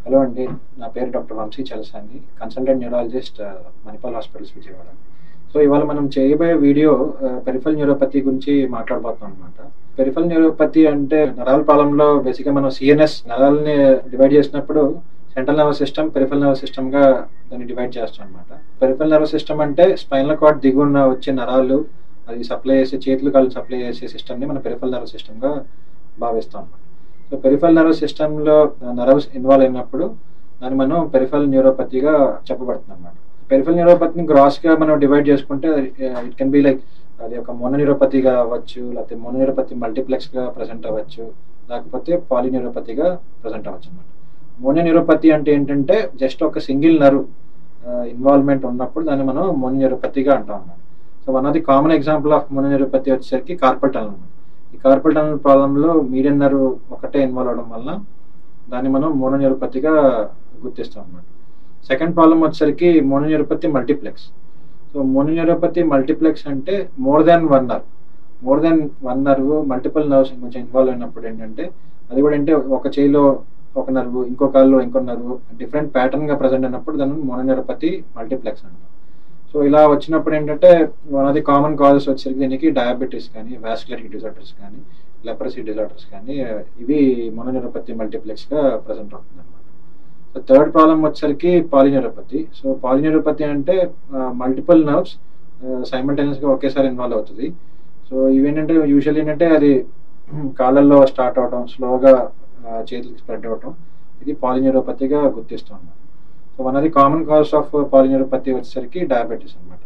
hello అండి నా పేరు doctor Vamsi Chalasani consultant neurologist Manipal hospitals Vijayawada so ఇవాళ మనం చేయబోయే వీడియో పెరిఫల్ న్యూరోపతి గురించి మాట్లాడబోతున్నాం అనమాట పెరిఫల్ న్యూరోపతి అంటే నరాల పాలంలో బేసిక్గా మనం సిఎన్ఎస్ నరాలని డివైడ్ చేసినప్పుడు central nervous system peripheral nervous system గా దాన్ని డివైడ్ చేస్తాం అనమాట పెరిఫల్ నర్వస్ సిస్టమ్ అంటే స్పైనల్ కార్డ్ దిగున్న వచ్చే నరాలు అది సప్లై చేసే చేతులు కాళ్ళు సప్లై చేసే సిస్టమ్ ని మనం పెరిఫల్ నర్వస్ సిస్టమ్ గా భావిస్తాం అనమాట సో పెరిఫల్ నర్వస్ సిస్టమ్ లో నర్వస్ ఇన్వాల్వ్ అయినప్పుడు దాన్ని మనం పెరిఫల్ న్యూరోపతిగా చెప్పబడుతుంది అనమాట పెరిఫల్ న్యూరోపతిని గ్రాస్ గా మనం డివైడ్ చేసుకుంటే ఇట్ కెన్ బి లైక్ అది ఒక మోనోన్యూరోపతిగా అవ్వచ్చు లేకపోతే మోనోన్యూరోపతి మల్టీప్లెక్స్ గా ప్రజెంట్ అవ్వచ్చు లేకపోతే పాలిన్యూరోపతిగా ప్రజెంట్ అవ్వచ్చు అనమాట మోనోన్యూరోపతి అంటే ఏంటంటే జస్ట్ ఒక సింగిల్ నర్వ్ ఇన్వాల్వ్మెంట్ ఉన్నప్పుడు దాన్ని మనం మోనోన్యూరోపతిగా అంటాం అన్నమాట so one of the common example of mononeuropathy వచ్చేసరికి కార్పల్ టనల్ అనమాట ఈ కార్పల్ టనల్ ప్రాబ్లంలో మీడియన్ నర్వ్ ఒకటే ఇన్వాల్వ్ అవడం వల్ల దాన్ని మనం మోనోన్యూరోపతిగా గుర్తిస్తాం అన్నమాట సెకండ్ ప్రాబ్లం వచ్చేసరికి mononeuropathy multiplex so mononeuropathy multiplex అంటే more than one nerve more than one nerve multiple nerves కొంచెం ఇన్వాల్వ్ అయినప్పుడు ఏంటంటే అది కూడా అంటే ఒక చేయిలో ఒక నర్వ్ ఇంకో కాల్లో ఇంకో నర్వ్ డిఫరెంట్ ప్యాటర్న్ గా ప్రజెంట్ అయినప్పుడు దాన్ని మోనోన్యూరోపతి మల్టీప్లెక్స్ అంటాం సో ఇలా వచ్చినప్పుడు ఏంటంటే one of the common causes వచ్చేసరికి దీనికి డయాబెటీస్ కానీ వాస్కులర్ డిజార్డర్స్ కానీ లెప్రసీ డిజార్డర్స్ కానీ ఇవి మోనోన్యూరోపతి మల్టీప్లెక్స్ గా ప్రజెంట్ అవుతుంది అనమాట సో థర్డ్ ప్రాబ్లం వచ్చేసరికి పాలిన్యూరోపతి సో పాలిన్యూరోపతి అంటే మల్టిపుల్ నర్వ్స్ సైమల్టేనియస్ గా ఒకేసారి ఇన్వాల్వ్ అవుతుంది సో ఇవేంటంటే యూజువల్ ఏంటంటే అది కాళ్ళల్లో స్టార్ట్ అవడం స్లోగా చేతులకి స్ప్రెడ్ అవడం ఇది పాలిన్యూరోపతిగా గుర్తిస్తాం so one of the common cause of polyneuropathy వచ్చేసరికి డయాబెటీస్ అనమాట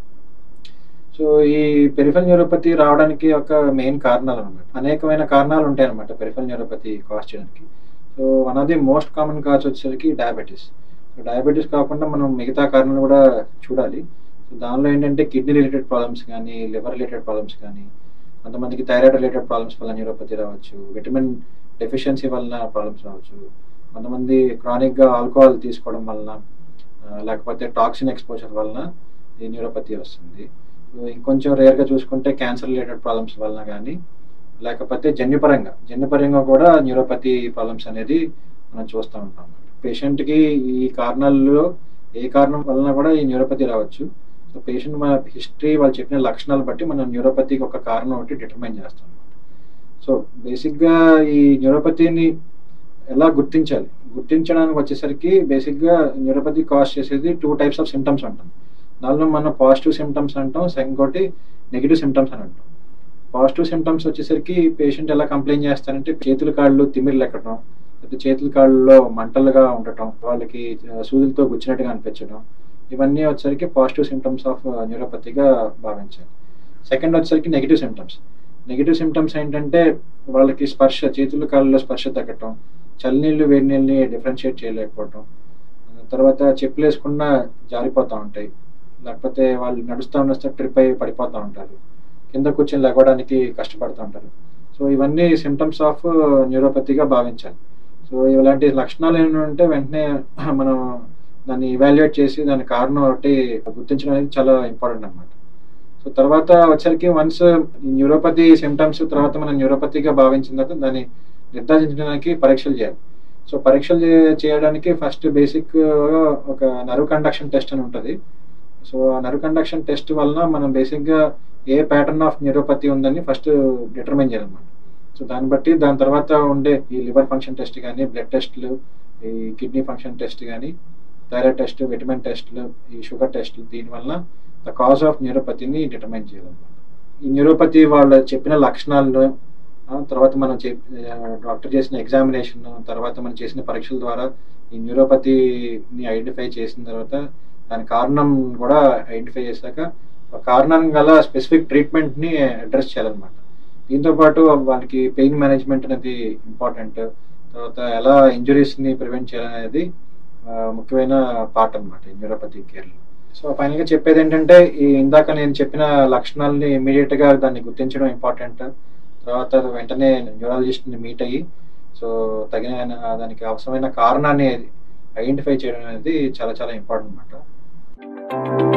సో ఈ పెరిఫల్ న్యూరోపతి రావడానికి ఒక మెయిన్ కారణాలు అనమాట అనేకమైన కారణాలు ఉంటాయి అనమాట పెరిఫల్ న్యూరోపతి కాజ్ చేయడానికి so one of the most common cause వచ్చేసరికి డయాబెటీస్ సో డయాబెటీస్ కాకుండా మనం మిగతా కారణాలు కూడా చూడాలి సో దానిలో ఏంటంటే కిడ్నీ రిలేటెడ్ ప్రాబ్లమ్స్ కానీ లివర్ రిలేటెడ్ ప్రాబ్లమ్స్ కానీ కొంతమందికి థైరాయిడ్ రిలేటెడ్ ప్రాబ్లమ్స్ వల్ల న్యూరోపతి రావచ్చు విటమిన్ డెఫిషియన్సీ వలన ప్రాబ్లమ్స్ రావచ్చు కొంతమంది క్రానిక్గా ఆల్కహాల్ తీసుకోవడం వలన లేకపోతే టాక్సిన్ ఎక్స్పోజర్ వలన ఈ న్యూరోపతి వస్తుంది ఇంకొంచెం రేర్గా చూసుకుంటే క్యాన్సర్ రిలేటెడ్ ప్రాబ్లమ్స్ వలన కానీ లేకపోతే జన్యుపరంగా జన్యుపరంగా కూడా న్యూరోపతి ప్రాబ్లమ్స్ అనేది మనం చూస్తూ ఉంటాం పేషెంట్కి ఈ కారణాల్లో ఏ కారణం వలన కూడా ఈ న్యూరోపతి రావచ్చు సో పేషెంట్ మన హిస్టరీ వాళ్ళు చెప్పిన లక్షణాలు బట్టి మనం న్యూరోపతికి ఒక కారణం ఒకటి డిటర్మైన్ చేస్తాం సో బేసిక్గా ఈ న్యూరోపతిని ఎలా గుర్తించాలి గుర్తించడానికి వచ్చేసరికి బేసిక్గా న్యూరోపతి కాజ్ చేసేది టూ టైప్స్ ఆఫ్ సిమ్టమ్స్ అంటాం దానిలో మనం పాజిటివ్ సిమ్టమ్స్ అంటాం ఇంకోటి నెగిటివ్ సిమ్టమ్స్ అని అంటాం పాజిటివ్ సిమ్టమ్స్ వచ్చేసరికి పేషెంట్ ఎలా కంప్లైంట్ చేస్తారంటే చేతుల కాళ్ళు తిమ్మిరి లెక్కడం లేకపోతే చేతుల కాళ్ళలో మంటలుగా ఉండటం వాళ్ళకి సూదులతో గుచ్చినట్టుగా అనిపించడం ఇవన్నీ వచ్చేసరికి పాజిటివ్ సిమ్టమ్స్ ఆఫ్ న్యూరోపతిగా భావించాలి సెకండ్ వచ్చేసరికి నెగిటివ్ సిమ్టమ్స్ నెగిటివ్ సిమ్టమ్స్ ఏంటంటే వాళ్ళకి స్పర్శ చేతుల కాళ్ళలో స్పర్శ తగ్గటం చల్లనీళ్ళు వేడి నీళ్ళని డిఫరెన్షియేట్ చేయలేకపోవటం తర్వాత చెప్పులు వేసుకున్నా జారిపోతూ ఉంటాయి లేకపోతే వాళ్ళు నడుస్తూ నడుస్తూ ట్రిప్ అయి పడిపోతూ ఉంటారు కింద కూర్చొని లేవడానికి కష్టపడుతూ ఉంటారు సో ఇవన్నీ సిమ్టమ్స్ ఆఫ్ న్యూరోపతిగా భావించాలి సో ఇలాంటి లక్షణాలు ఏంటంటే వెంటనే మనం దాన్ని ఇవాల్యుయేట్ చేసి దాని కారణం ఒకటి గుర్తించడం అనేది చాలా ఇంపార్టెంట్ అనమాట సో తర్వాత వచ్చరికి వన్స్ న్యూరోపతి సిమ్టమ్స్ తర్వాత మనం న్యూరోపతిగా భావించిన తర్వాత దాన్ని నిర్ధారించడానికి పరీక్షలు చేయాలి సో పరీక్షలు చేయడానికి ఫస్ట్ బేసిక్ ఒక నర్వ్ కండక్షన్ టెస్ట్ అని ఉంటుంది సో ఆ నర్వ్ కండక్షన్ టెస్ట్ వలన మనం బేసిక్గా ఏ ప్యాటర్న్ ఆఫ్ న్యూరోపతి ఉందని ఫస్ట్ డిటర్మైన్ చేయాలన్నమాట సో దాన్ని బట్టి దాని తర్వాత ఉండే ఈ లివర్ ఫంక్షన్ టెస్ట్ కానీ బ్లడ్ టెస్ట్లు ఈ కిడ్నీ ఫంక్షన్ టెస్ట్ కానీ థైరాయిడ్ టెస్ట్ విటమిన్ టెస్ట్లు ఈ షుగర్ టెస్ట్లు దీనివల్ల ద కాజ్ ఆఫ్ న్యూరోపతిని డిటర్మైన్ చేయాలన్నమాట ఈ న్యూరోపతి వాళ్ళు చెప్పిన లక్షణాలను తర్వాత మనం డాక్టర్ చేసిన ఎగ్జామినేషన్ తర్వాత మనం చేసిన పరీక్షల ద్వారా ఈ న్యూరోపతిని ఐడెంటిఫై చేసిన తర్వాత దాని కారణం కూడా ఐడెంటిఫై చేశాక కారణం గల స్పెసిఫిక్ ట్రీట్మెంట్ని అడ్రస్ చేయాలన్నమాట దీంతో పాటు వాళ్ళకి పెయిన్ మేనేజ్మెంట్ అనేది ఇంపార్టెంట్ తర్వాత ఎలా ఇంజురీస్ని ప్రివెంట్ చేయాలనేది ముఖ్యమైన పార్ట్ అనమాట న్యూరోపతి కేర్లో సో ఫైనల్గా చెప్పేది ఏంటంటే ఈ ఇందాక నేను చెప్పిన లక్షణాలని ఇమీడియట్గా దాన్ని గుర్తించడం ఇంపార్టెంట్ తర్వాత వెంటనే న్యూరాలజిస్ట్ని మీట్ అయ్యి సో తగిన దానికి అవసరమైన కారణాన్ని ఐడెంటిఫై చేయడం అనేది చాలా చాలా ఇంపార్టెంట్ అనమాట